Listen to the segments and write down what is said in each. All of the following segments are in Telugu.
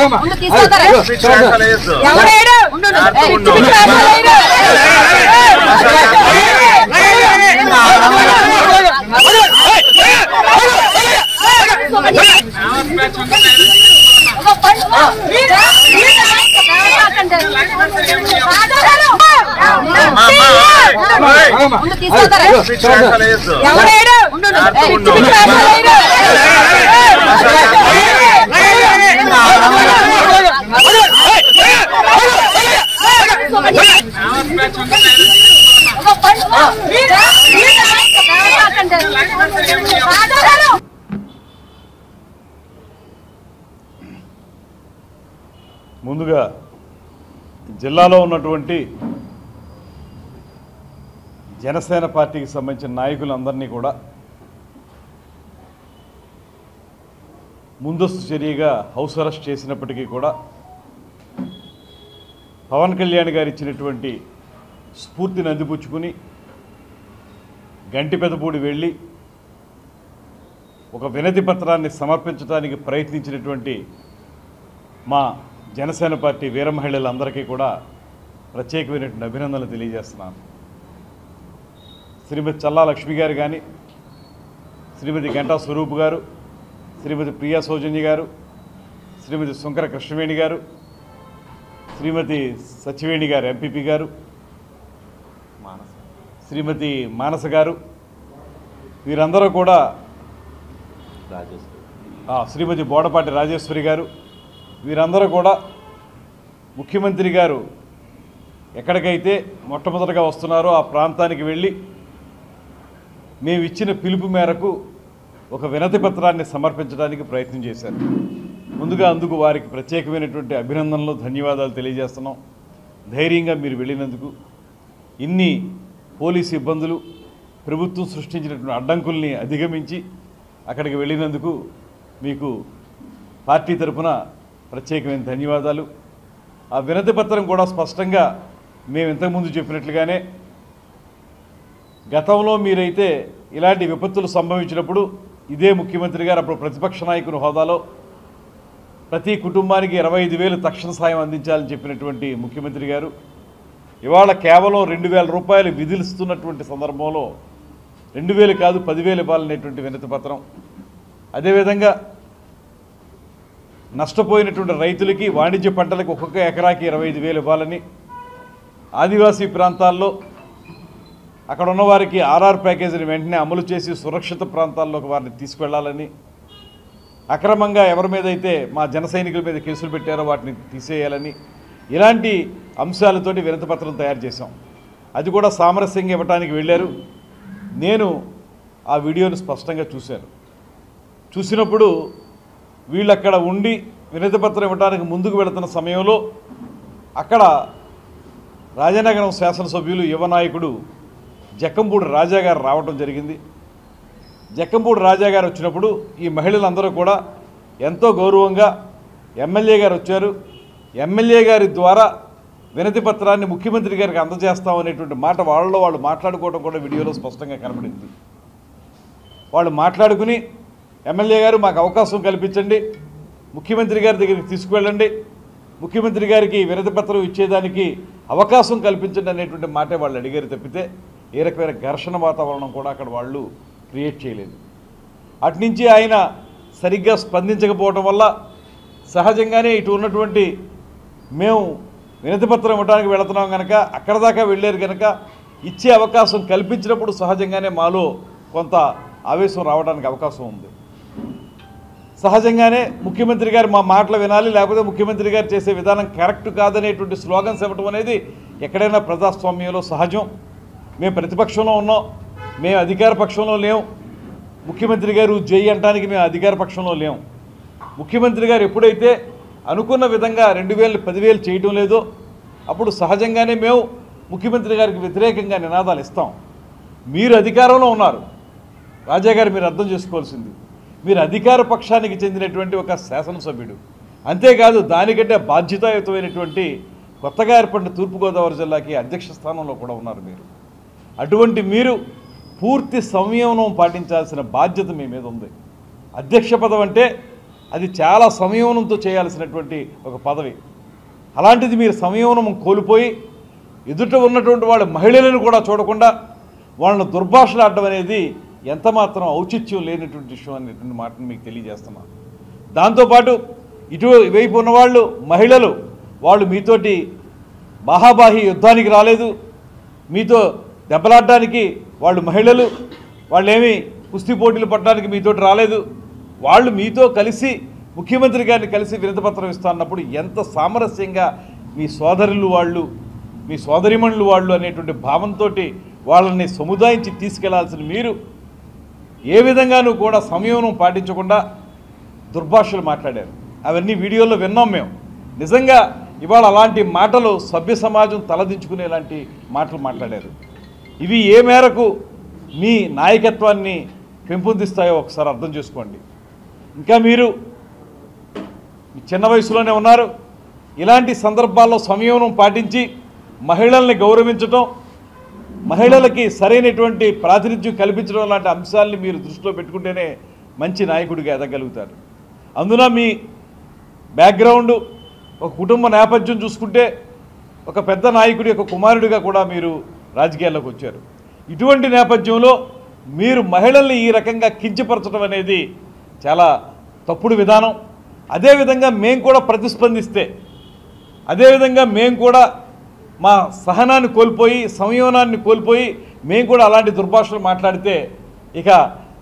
ముందు తీసుకొస్తారా? ఎవరేడు? ఉండు, ఉండు. ఏయ్, ఉండు. పిచ్చి వేషాలు వేయరు. ఒక పండు. మీరు- మీరు మాకండి. ఆధారాలు. ముందు తీసుకొస్తారా? ఎవరేడు? ఉండు, ఉండు. ఏయ్, ఉండు. పిచ్చి వేషాలు వేయరు. ఒక పండు. మీరు- మీరు మాకండి. ఆధారాలు. ముందుగా జిల్లాలో ఉన్నటువంటి జనసేన పార్టీకి సంబంధించిన నాయకులందరినీ కూడా ముందస్తు చర్యగా హౌస్ అరెస్ట్ చేసినప్పటికీ కూడా పవన్ కళ్యాణ్ గారు ఇచ్చినటువంటి స్ఫూర్తిని అందిపుచ్చుకుని గంటి పెదపూడి వెళ్ళి ఒక వినతి పత్రాన్ని సమర్పించడానికి ప్రయత్నించినటువంటి మా జనసేన పార్టీ వీర మహిళలందరికీ కూడా ప్రత్యేకమైనటువంటి అభినందనలు తెలియజేస్తున్నాను శ్రీమతి చల్లా లక్ష్మి గారు కానీ శ్రీమతి గంటా స్వరూప్ గారు శ్రీమతి ప్రియా సౌజన్య గారు శ్రీమతి శంకర కృష్ణవేణి గారు శ్రీమతి సచివేణి గారు ఎంపీపీ గారు శ్రీమతి మానస గారు వీరందరూ కూడా ఆ, శ్రీమతి బోడపాటి రాజేశ్వరి గారు వీరందరూ కూడా ముఖ్యమంత్రి గారు ఎక్కడికైతే మొట్టమొదటగా వస్తున్నారో ఆ ప్రాంతానికి వెళ్ళి మేము ఇచ్చిన పిలుపు మేరకు ఒక వినతి పత్రాన్ని సమర్పించడానికి ప్రయత్నం చేశారు ముందుగా అందుకు వారికి ప్రత్యేకమైనటువంటి అభినందనలు ధన్యవాదాలు తెలియజేస్తున్నాం ధైర్యంగా మీరు వెళ్ళినందుకు ఇన్ని పోలీసు ఇబ్బందులు ప్రభుత్వం సృష్టించినటువంటి అడ్డంకుల్ని అధిగమించి అక్కడికి వెళ్ళినందుకు మీకు పార్టీ తరఫున ప్రత్యేకమైన ధన్యవాదాలు ఆ వినతి పత్రం కూడా స్పష్టంగా మేము ఇంతకుముందు చెప్పినట్లుగానే గతంలో మీరైతే ఇలాంటి విపత్తులు సంభవించినప్పుడు ఇదే ముఖ్యమంత్రి గారు అప్పుడు ప్రతిపక్ష నాయకుని హోదాలో ప్రతి కుటుంబానికి ఇరవై ఐదు వేలు తక్షణ సాయం అందించాలని చెప్పినటువంటి ముఖ్యమంత్రి గారు ఇవాళ కేవలం రెండు వేల రూపాయలు విధిస్తున్నటువంటి సందర్భంలో రెండు వేలు కాదు పదివేలు ఇవ్వాలనేటువంటి వినతి పత్రం అదేవిధంగా నష్టపోయినటువంటి రైతులకి వాణిజ్య పంటలకు ఒక్కొక్క ఎకరాకి ఇరవై ఐదు వేలు ఇవ్వాలని ఆదివాసీ ప్రాంతాల్లో అక్కడ ఉన్న వారికి ఆర్ఆర్ ప్యాకేజీని వెంటనే అమలు చేసి సురక్షిత ప్రాంతాల్లోకి వారిని తీసుకెళ్లాలని అక్రమంగా ఎవరి మీద అయితే మా జన సైనికుల మీద కేసులు పెట్టారో వాటిని తీసేయాలని ఇలాంటి అంశాలతోటి వినతిపత్రం తయారు చేశాం అది కూడా సామరస్యంగా ఇవ్వడానికి వెళ్ళారు నేను ఆ వీడియోను స్పష్టంగా చూశాను చూసినప్పుడు వీళ్ళు అక్కడ ఉండి వినతిపత్రం ఇవ్వడానికి ముందుకు వెళుతున్న సమయంలో అక్కడ రాజనగరం శాసనసభ్యులు యువ నాయకుడు జక్కంపూడి రాజా గారు రావడం జరిగింది జక్కంపూడి రాజా గారు వచ్చినప్పుడు ఈ మహిళలందరూ కూడా ఎంతో గౌరవంగా ఎమ్మెల్యే గారు వచ్చారు ఎమ్మెల్యే గారి ద్వారా వినతి పత్రాన్ని ముఖ్యమంత్రి గారికి అందజేస్తాం అనేటువంటి మాట వాళ్ళలో వాళ్ళు మాట్లాడుకోవడం కూడా వీడియోలో స్పష్టంగా కనబడింది వాళ్ళు మాట్లాడుకుని ఎమ్మెల్యే గారు మాకు అవకాశం కల్పించండి ముఖ్యమంత్రి గారి దగ్గరికి తీసుకువెళ్ళండి ముఖ్యమంత్రి గారికి వినతి పత్రం ఇచ్చేదానికి అవకాశం కల్పించండి అనేటువంటి మాటే వాళ్ళు అడిగారు తప్పితే ఏ రకమైన ఘర్షణ వాతావరణం కూడా అక్కడ వాళ్ళు క్రియేట్ చేయలేదు అట్నుంచి ఆయన సరిగ్గా స్పందించకపోవడం వల్ల సహజంగానే ఇటు ఉన్నటువంటి మేము వినతిపత్రం ఇవ్వడానికి వెళుతున్నాం కనుక అక్కడ దాకా వెళ్ళారు కనుక ఇచ్చే అవకాశం కల్పించినప్పుడు సహజంగానే మాలో కొంత ఆవేశం రావడానికి అవకాశం ఉంది సహజంగానే ముఖ్యమంత్రి గారు మా మాటలు వినాలి లేకపోతే ముఖ్యమంత్రి గారు చేసే విధానం కరెక్ట్ కాదనేటువంటి స్లోగన్స్ ఇవ్వటం అనేది ఎక్కడైనా ప్రజాస్వామ్యంలో సహజం మేము ప్రతిపక్షంలో ఉన్నాం మేము అధికార పక్షంలో లేం ముఖ్యమంత్రి గారు జై అంటానికి మేము అధికార పక్షంలో లేం ముఖ్యమంత్రి గారు ఎప్పుడైతే అనుకున్న విధంగా రెండు వేలు పదివేలు చేయటం లేదో అప్పుడు సహజంగానే మేము ముఖ్యమంత్రి గారికి వ్యతిరేకంగా నినాదాలు ఇస్తాం మీరు అధికారంలో ఉన్నారు రాజా గారు మీరు అర్థం చేసుకోవాల్సింది మీరు అధికార పక్షానికి చెందినటువంటి ఒక శాసనసభ్యుడు అంతేకాదు దానికంటే బాధ్యతాయుతమైనటువంటి కొత్తగా ఏర్పడిన తూర్పుగోదావరి జిల్లాకి అధ్యక్ష స్థానంలో కూడా ఉన్నారు మీరు అటువంటి మీరు పూర్తి సంయమనం పాటించాల్సిన బాధ్యత మీ మీద ఉంది అధ్యక్ష పదం అంటే అది చాలా సంయమనంతో చేయాల్సినటువంటి ఒక పదవి అలాంటిది మీరు సంయమనం కోల్పోయి ఎదుట ఉన్నటువంటి వాళ్ళ మహిళలను కూడా చూడకుండా వాళ్ళని దుర్భాషలాడడం అనేది ఎంతమాత్రం ఔచిత్యం లేనటువంటి విషయం అనేటువంటి మాటను మీకు తెలియజేస్తున్నాను దాంతోపాటు ఇటు వైపు ఉన్నవాళ్ళు మహిళలు వాళ్ళు మీతోటి బాహాబాహి యుద్ధానికి రాలేదు మీతో దెబ్బలాడడానికి వాళ్ళు మహిళలు వాళ్ళేమి కుస్తీ పోటీలు పట్టడానికి మీతోటి రాలేదు వాళ్ళు మీతో కలిసి ముఖ్యమంత్రి గారిని కలిసి వినతిపత్రం ఇస్తున్నప్పుడు ఎంత సామరస్యంగా మీ సోదరులు వాళ్ళు మీ సోదరిమణులు వాళ్ళు అనేటువంటి భావంతో వాళ్ళని సముదాయించి తీసుకెళ్లాల్సిన మీరు ఏ విధంగానూ కూడా సంయమనం పాటించకుండా దుర్భాషలు మాట్లాడారు అవన్నీ వీడియోలో విన్నాం మేము నిజంగా ఇవాళ అలాంటి మాటలు సభ్య సమాజం తలదించుకునేలాంటి మాటలు మాట్లాడారు ఇవి ఏ మేరకు మీ నాయకత్వాన్ని పెంపొందిస్తాయో ఒకసారి అర్థం చేసుకోండి ఇంకా మీరు మీ చిన్న వయసులోనే ఉన్నారు ఇలాంటి సందర్భాల్లో సంయమనం పాటించి మహిళల్ని గౌరవించటం మహిళలకి సరైనటువంటి ప్రాతినిధ్యం కల్పించడం లాంటి అంశాలని మీరు దృష్టిలో పెట్టుకుంటేనే మంచి నాయకుడిగా ఎదగలుగుతారు అందున మీ బ్యాక్గ్రౌండ్ ఒక కుటుంబ నేపథ్యం చూసుకుంటే ఒక పెద్ద నాయకుడి యొక్క కుమారుడిగా కూడా మీరు రాజకీయాల్లోకి వచ్చారు ఇటువంటి నేపథ్యంలో మీరు మహిళల్ని ఈ రకంగా కించపరచడం అనేది చాలా తప్పుడు విధానం అదేవిధంగా మేము కూడా ప్రతిస్పందిస్తే అదేవిధంగా మేము కూడా మా సహనాన్ని కోల్పోయి సంయమనాన్ని కోల్పోయి మేము కూడా అలాంటి దుర్భాషలు మాట్లాడితే ఇక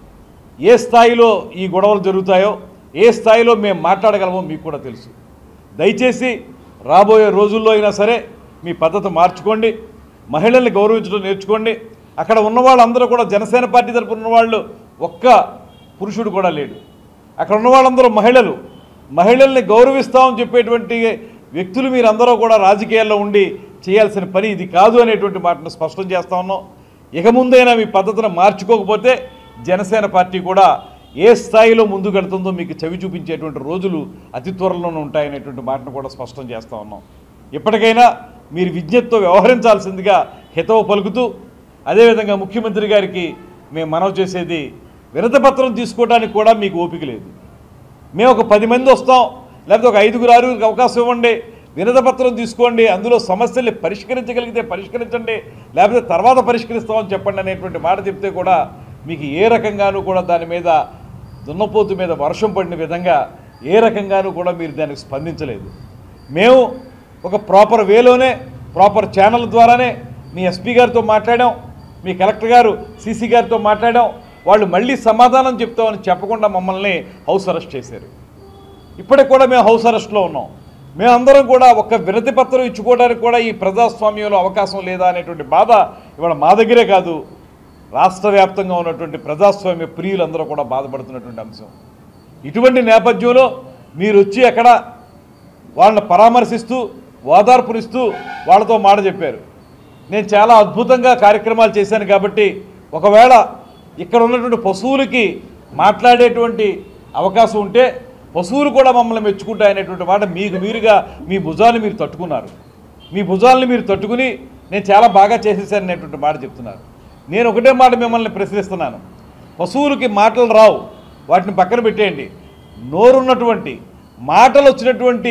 ఏ స్థాయిలో ఈ గొడవలు జరుగుతాయో ఏ స్థాయిలో మేము మాట్లాడగలమో మీకు కూడా తెలుసు దయచేసి రాబోయే రోజుల్లో అయినా సరే మీ పద్ధతి మార్చుకోండి మహిళల్ని గౌరవించడం నేర్చుకోండి అక్కడ ఉన్న వాళ్ళందరూ కూడా జనసేన పార్టీ తరపున ఉన్న వాళ్ళు ఒక్క పురుషుడు కూడా లేడు అక్కడ ఉన్న వాళ్ళందరూ మహిళలు మహిళల్ని గౌరవిస్తామని చెప్పేటువంటి వ్యక్తులు మీరందరూ కూడా రాజకీయాల్లో ఉండి చేయాల్సిన పని ఇది కాదు అనేటువంటి మాటను స్పష్టం చేస్తా ఉన్నాం ఇక ముందైనా మీ పద్ధతిని మార్చుకోకపోతే జనసేన పార్టీ కూడా ఏ స్థాయిలో ముందుకెళ్తుందో మీకు చవి చూపించేటువంటి రోజులు అతి త్వరలోనే ఉంటాయనేటువంటి మాటను కూడా స్పష్టం చేస్తా ఉన్నాం ఇప్పటికైనా మీరు విజ్ఞతతో వ్యవహరించాల్సిందిగా హితవు పలుకుతూ అదేవిధంగా ముఖ్యమంత్రి గారికి మేము మనవి చేసేది వినతపత్రం తీసుకోవడానికి కూడా మీకు ఓపిక లేదు మేము ఒక పది మంది వస్తాం లేకపోతే ఒక ఐదుగురు ఆరుగురికి అవకాశం ఇవ్వండి వినతపత్రం తీసుకోండి అందులో సమస్యల్ని పరిష్కరించగలిగితే పరిష్కరించండి లేకపోతే తర్వాత పరిష్కరిస్తామని చెప్పండి అనేటువంటి మాట చెప్తే కూడా మీకు ఏ రకంగానూ కూడా దాని మీద దున్నపోతు మీద వర్షం పడిన విధంగా ఏ రకంగానూ కూడా మీరు దానికి స్పందించలేదు మేము ఒక ప్రాపర్ వేలోనే ప్రాపర్ ఛానల్ ద్వారానే మీ ఎస్పీ గారితో మాట్లాడాం మీ కలెక్టర్ గారు సీసీ గారితో మాట్లాడాం వాళ్ళు మళ్ళీ సమాధానం చెప్తామని చెప్పకుండా మమ్మల్ని హౌస్ అరెస్ట్ చేశారు ఇప్పటికి కూడా మేము హౌస్ అరెస్ట్లో ఉన్నాం మేమందరం కూడా ఒక వినతి పత్రం ఇచ్చుకోవడానికి కూడా ఈ ప్రజాస్వామ్యంలో అవకాశం లేదా అనేటువంటి బాధ ఇవాళ మా దగ్గరే కాదు రాష్ట్ర వ్యాప్తంగా ఉన్నటువంటి ప్రజాస్వామ్య ప్రియులందరూ కూడా బాధపడుతున్నటువంటి అంశం ఇటువంటి నేపథ్యంలో మీరు వచ్చి అక్కడ వాళ్ళని పరామర్శిస్తూ ఓదార్పునిస్తూ వాళ్ళతో మాట చెప్పారు నేను చాలా అద్భుతంగా కార్యక్రమాలు చేశాను కాబట్టి ఒకవేళ ఇక్కడ ఉన్నటువంటి పశువులకి మాట్లాడేటువంటి అవకాశం ఉంటే పశువులు కూడా మమ్మల్ని మెచ్చుకుంటాయనేటువంటి మాట మీకు మీరుగా మీ భుజాన్ని మీరు తట్టుకున్నారు మీ భుజాలను మీరు తట్టుకుని నేను చాలా బాగా చేసేసాను అనేటువంటి మాట చెప్తున్నారు నేను ఒకటే మాట మిమ్మల్ని ప్రశ్నిస్తున్నాను పశువులకి మాటలు రావు వాటిని పక్కన పెట్టేయండి నోరున్నటువంటి మాటలు వచ్చినటువంటి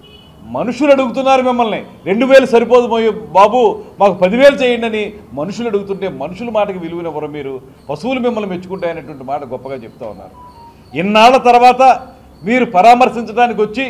మనుషులు అడుగుతున్నారు మిమ్మల్ని రెండు వేలు సరిపోదు మోయ్ బాబు మాకు పదివేలు చేయండి అని మనుషులు అడుగుతుంటే మనుషుల మాటకి విలువనివ్వరు మీరు పశువులు మిమ్మల్ని మెచ్చుకుంటాయనేటువంటి మాట గొప్పగా చెప్తా ఉన్నారు ఇన్నాళ్ళ తర్వాత మీరు పరామర్శించడానికి వచ్చి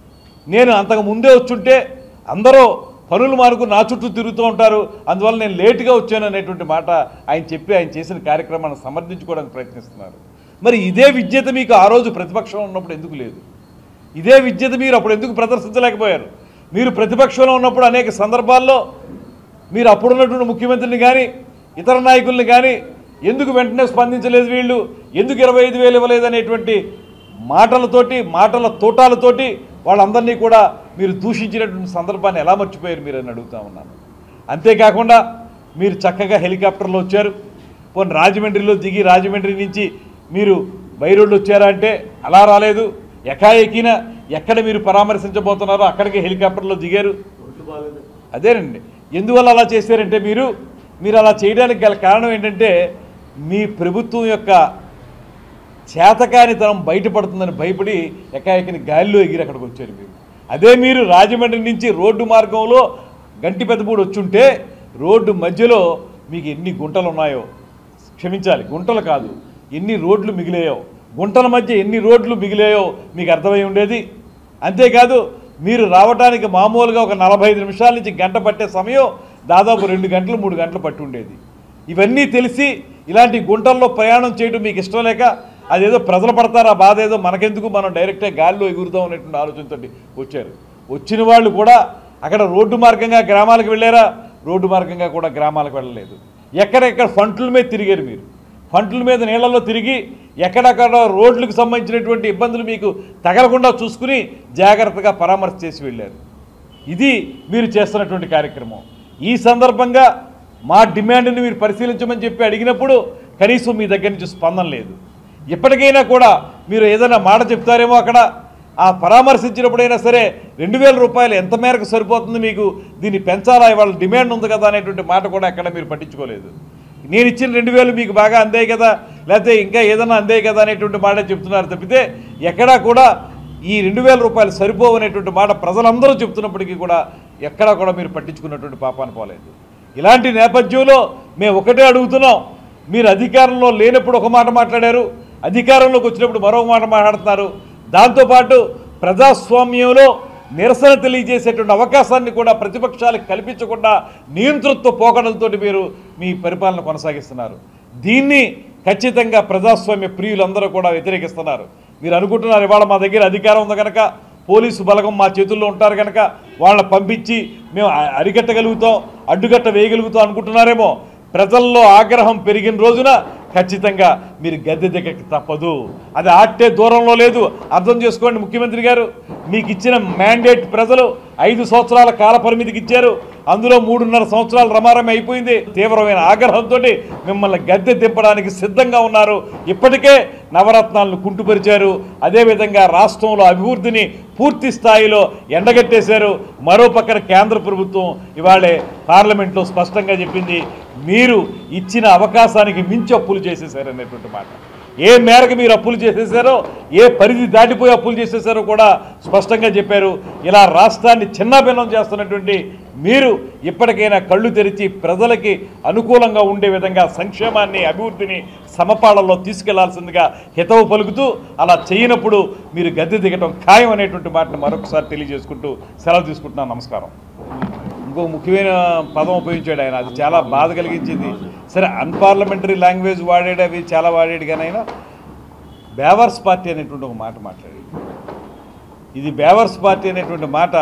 నేను అంతకు ముందే వచ్చుంటే అందరూ పనులు మానుకు నా చుట్టూ తిరుగుతూ ఉంటారు అందువల్ల నేను లేటుగా వచ్చాను అనేటువంటి మాట ఆయన చెప్పి ఆయన చేసిన కార్యక్రమాన్ని సమర్థించుకోవడానికి ప్రయత్నిస్తున్నారు మరి ఇదే విజ్ఞత మీకు ఆ రోజు ప్రతిపక్షంలో ఉన్నప్పుడు ఎందుకు లేదు ఇదే విద్యత మీరు అప్పుడు ఎందుకు ప్రదర్శించలేకపోయారు మీరు ప్రతిపక్షంలో ఉన్నప్పుడు అనేక సందర్భాల్లో మీరు అప్పుడున్నటువంటి ముఖ్యమంత్రిని కానీ ఇతర నాయకుల్ని కానీ ఎందుకు వెంటనే స్పందించలేదు వీళ్ళు ఎందుకు ఇరవై ఐదు వేలు ఇవ్వలేదు అనేటువంటి మాటలతోటి మాటల తోటాలతోటి వాళ్ళందరినీ కూడా మీరు దూషించినటువంటి సందర్భాన్ని ఎలా మర్చిపోయారు మీరు అని అడుగుతా ఉన్నాను అంతేకాకుండా మీరు చక్కగా హెలికాప్టర్లో వచ్చారు పోనీ రాజమండ్రిలో దిగి రాజమండ్రి నుంచి మీరు బైరోడ్లు వచ్చారా అంటే అలా రాలేదు ఎకాఎకిన ఎక్కడ మీరు పరామర్శించబోతున్నారో అక్కడికి హెలికాప్టర్లో దిగారు అదేనండి ఎందువల్ల అలా చేశారంటే మీరు మీరు అలా చేయడానికి గల కారణం ఏంటంటే మీ ప్రభుత్వం యొక్క చేతకానితనం బయటపడుతుందని భయపడి ఎకాయకిని గాలిలో ఎగిరి అక్కడికి వచ్చారు మీరు అదే మీరు రాజమండ్రి నుంచి రోడ్డు మార్గంలో గంటి పెద్దపూడి వచ్చుంటే రోడ్డు మధ్యలో మీకు ఎన్ని గుంటలు ఉన్నాయో క్షమించాలి గుంటలు కాదు ఎన్ని రోడ్లు మిగిలాయో గుంటల మధ్య ఎన్ని రోడ్లు మిగిలాయో మీకు అర్థమై ఉండేది అంతేకాదు మీరు రావడానికి మామూలుగా ఒక నలభై ఐదు నిమిషాల నుంచి గంట పట్టే సమయం దాదాపు రెండు గంటలు మూడు గంటలు పట్టి ఉండేది ఇవన్నీ తెలిసి ఇలాంటి గుంటల్లో ప్రయాణం చేయడం మీకు ఇష్టం లేక అదేదో ప్రజలు పడతారా బాధ ఏదో మనకెందుకు మనం డైరెక్ట్గా గాల్లో ఎగురుదాం అనేటువంటి ఆలోచనతో వచ్చారు వచ్చిన వాళ్ళు కూడా అక్కడ రోడ్డు మార్గంగా గ్రామాలకు వెళ్ళారా రోడ్డు మార్గంగా కూడా గ్రామాలకు వెళ్ళలేదు ఎక్కడెక్కడ ఫంట్ల మీద తిరిగారు మీరు ఫంట్ల మీద నీళ్ళల్లో తిరిగి ఎక్కడెక్కడ రోడ్లకు సంబంధించినటువంటి ఇబ్బందులు మీకు తగలకుండా చూసుకుని జాగ్రత్తగా పరామర్శ చేసి వెళ్ళారు ఇది మీరు చేస్తున్నటువంటి కార్యక్రమం ఈ సందర్భంగా మా డిమాండ్ని మీరు పరిశీలించమని చెప్పి అడిగినప్పుడు కనీసం మీ దగ్గర నుంచి స్పందన లేదు ఇప్పటికైనా కూడా మీరు ఏదైనా మాట చెప్తారేమో అక్కడ ఆ పరామర్శించినప్పుడైనా సరే రెండు వేల రూపాయలు ఎంత మేరకు సరిపోతుంది మీకు దీన్ని పెంచాలా ఇవాళ డిమాండ్ ఉంది కదా అనేటువంటి మాట కూడా ఎక్కడ మీరు పట్టించుకోలేదు నేను ఇచ్చిన రెండు వేలు మీకు బాగా అందాయి కదా లేకపోతే ఇంకా ఏదైనా అందాయి కదా అనేటువంటి మాట చెప్తున్నారు తప్పితే ఎక్కడా కూడా ఈ రెండు వేల రూపాయలు సరిపోవు అనేటువంటి మాట ప్రజలందరూ చెప్తున్నప్పటికీ కూడా ఎక్కడా కూడా మీరు పట్టించుకున్నటువంటి పాపాన్ని పోలేదు ఇలాంటి నేపథ్యంలో మేము ఒకటే అడుగుతున్నాం మీరు అధికారంలో లేనప్పుడు ఒక మాట మాట్లాడారు అధికారంలోకి వచ్చినప్పుడు మరొక మాట మాట్లాడుతున్నారు దాంతోపాటు ప్రజాస్వామ్యంలో నిరసన తెలియజేసేటువంటి అవకాశాన్ని కూడా ప్రతిపక్షాలకు కల్పించకుండా నియంతృత్వ పోకడలతో మీరు మీ పరిపాలన కొనసాగిస్తున్నారు దీన్ని ఖచ్చితంగా ప్రజాస్వామ్య ప్రియులందరూ కూడా వ్యతిరేకిస్తున్నారు మీరు అనుకుంటున్నారు ఇవాళ మా దగ్గర అధికారం ఉంది కనుక పోలీసు బలగం మా చేతుల్లో ఉంటారు కనుక వాళ్ళని పంపించి మేము అ- అరికట్టగలుగుతాం అడ్డుకట్ట వేయగలుగుతాం అనుకుంటున్నారేమో ప్రజల్లో ఆగ్రహం పెరిగిన రోజున ఖచ్చితంగా మీరు గద్దె దిగక తప్పదు అది ఆట్టే దూరంలో లేదు అర్థం చేసుకోండి ముఖ్యమంత్రి గారు మీకు ఇచ్చిన మ్యాండేట్ ప్రజలు ఐదు సంవత్సరాల కాల పరిమితికి ఇచ్చారు అందులో మూడున్నర సంవత్సరాలు రమారమి అయిపోయింది తీవ్రమైన ఆగ్రహంతో మిమ్మల్ని గద్దె దింపడానికి సిద్ధంగా ఉన్నారు ఇప్పటికే నవరత్నాలను కుంటుపరిచారు అదేవిధంగా రాష్ట్రంలో అభివృద్ధిని పూర్తి స్థాయిలో ఎండగట్టేశారు మరో పక్కన కేంద్ర ప్రభుత్వం ఇవాళే పార్లమెంట్లో స్పష్టంగా చెప్పింది మీరు ఇచ్చిన అవకాశానికి మించి అప్పులు చేసేశారు అనేటువంటి మాట ఏ మేరకు మీరు అప్పులు చేసేసారో ఏ పరిధి దాటిపోయి అప్పులు చేసేసారో కూడా స్పష్టంగా చెప్పారు ఇలా రాష్ట్రాన్ని చిన్నాభిన్నం చేస్తున్నటువంటి మీరు ఇప్పటికైనా కళ్ళు తెరిచి ప్రజలకి అనుకూలంగా ఉండే విధంగా సంక్షేమాన్ని అభివృద్ధిని సమపాళల్లో తీసుకెళ్లాల్సిందిగా హితవు పలుకుతూ అలా చేయనప్పుడు మీరు గద్దె దిగటం ఖాయం అనేటువంటి మాటను మరొకసారి తెలియజేసుకుంటూ సెలవు తీసుకుంటున్నాను నమస్కారం ఇంకో ముఖ్యమైన పదం ఉపయోగించాడు ఆయన అది చాలా బాధ కలిగించింది సరే అన్పార్లమెంటరీ లాంగ్వేజ్ వాడాడు అవి చాలా వాడాడు కానీ ఆయన బేవర్స్ పార్టీ అనేటువంటి ఒక మాట మాట్లాడాడు ఇది బేవర్స్ పార్టీ అనేటువంటి మాట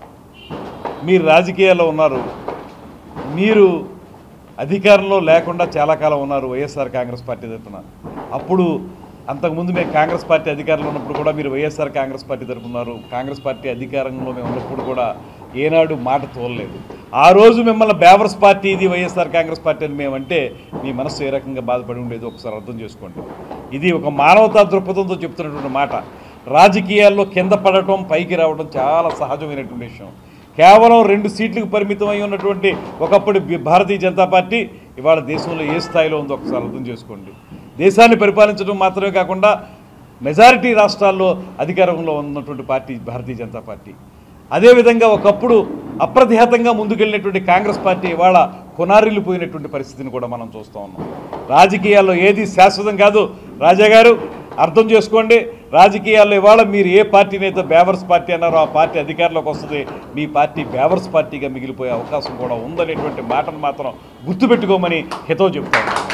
మీరు రాజకీయాల్లో ఉన్నారు మీరు అధికారంలో లేకుండా చాలా కాలం ఉన్నారు వైఎస్ఆర్ కాంగ్రెస్ పార్టీ తరఫున అప్పుడు అంతకుముందు మేము కాంగ్రెస్ పార్టీ అధికారంలో ఉన్నప్పుడు కూడా మీరు వైఎస్ఆర్ కాంగ్రెస్ పార్టీ తరఫున ఉన్నారు కాంగ్రెస్ పార్టీ అధికారంలో మేము ఉన్నప్పుడు కూడా ఏనాడు మాట తోలలేదు ఆ రోజు మిమ్మల్ని బేవర్స్ పార్టీ ఇది వైఎస్ఆర్ కాంగ్రెస్ పార్టీ అని మేమంటే మీ మనస్సు ఏ రకంగా బాధపడి ఉండేది ఒకసారి అర్థం చేసుకోండి ఇది ఒక మానవతా దృక్పథంతో చెప్తున్నటువంటి మాట రాజకీయాల్లో కింద పడటం పైకి రావడం చాలా సహజమైనటువంటి విషయం కేవలం రెండు సీట్లకు పరిమితం అయి ఉన్నటువంటి ఒకప్పుడు బి- భారతీయ జనతా పార్టీ ఇవాళ దేశంలో ఏ స్థాయిలో ఉందో ఒకసారి అర్థం చేసుకోండి దేశాన్ని పరిపాలించడం మాత్రమే కాకుండా మెజారిటీ రాష్ట్రాల్లో అధికారంలో ఉన్నటువంటి పార్టీ భారతీయ జనతా పార్టీ అదేవిధంగా ఒకప్పుడు అప్రతిహతంగా ముందుకెళ్ళినటువంటి కాంగ్రెస్ పార్టీ ఇవాళ కొనారిల్లిపోయినటువంటి పరిస్థితిని కూడా మనం చూస్తూ ఉన్నాం రాజకీయాల్లో ఏది శాశ్వతం కాదు రాజా గారు అర్థం చేసుకోండి రాజకీయాల్లో ఇవాళ మీరు ఏ పార్టీని అయితే బేవర్స్ పార్టీ అన్నారో ఆ పార్టీ అధికారంలోకి వస్తుంది మీ పార్టీ బేవర్స్ పార్టీగా మిగిలిపోయే అవకాశం కూడా ఉందనేటువంటి మాటను మాత్రం గుర్తుపెట్టుకోమని హితవు చెప్తాను